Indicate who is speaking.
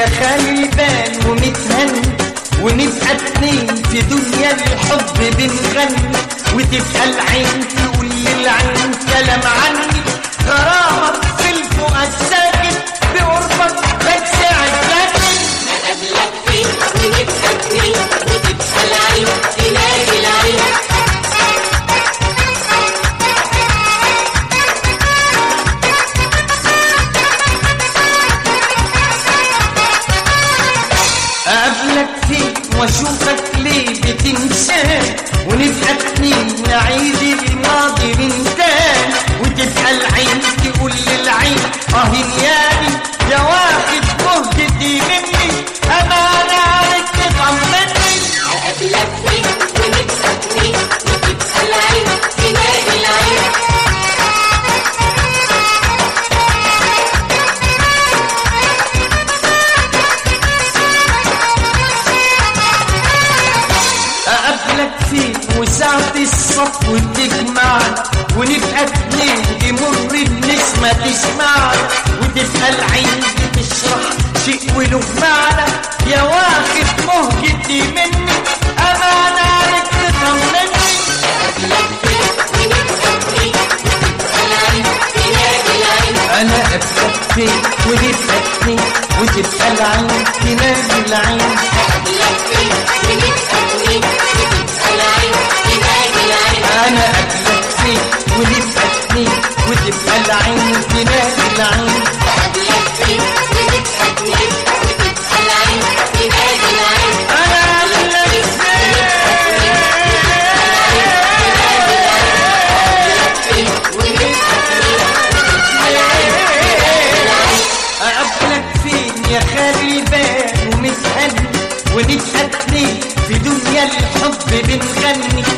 Speaker 1: خالي بال ومتهني ونبقى اتنين في دنيا الحب بنغني وتبقى العين تقول للعين كلام عني غرامك في الفؤاد ساكت بقربك بتساعد لكن
Speaker 2: أقابلك فين ونبقى اتنين وتبقى العين تلاقي العين
Speaker 1: اقابلك فين واشوفك ليه بتنساه ونبقى اتنين نعيد الماضي من تاني وتبقى العين تقول للعين اه ياني يا واخد مهجتي مني امانة عليك تطمني
Speaker 2: أقابلك فين ونبقى اتنين وتبقى العين تلاقي العين
Speaker 1: اقابلك فين وساعة الصف تجمعنا ونبقى اتنين تمر النسمة تسمعنا وتبقى العين بتشرح شيء وله معنى يا واخد مهجتي مني امانة عليك تطمني
Speaker 2: أقابلك فين ونبقى اتنين وتبقى العين تلاقي العين
Speaker 1: انا اقابلك فين ونبقى اتنين وتبقى العين تنادي العين
Speaker 2: أقابلك فين ونبقى اتنين وتبقى العين تلاقي العين
Speaker 1: انا اقابلك فين ونبقى اتنين وتبقى العين تنادي العين
Speaker 2: أقابلك فين ونبقى اتنين وتبقى العين تلاقي العين
Speaker 1: انا اقابلك
Speaker 2: فين ونبقى
Speaker 1: اقابلك فين يا خالي بال ومتهني ونبقى اتنين في دنيا الحب بنغني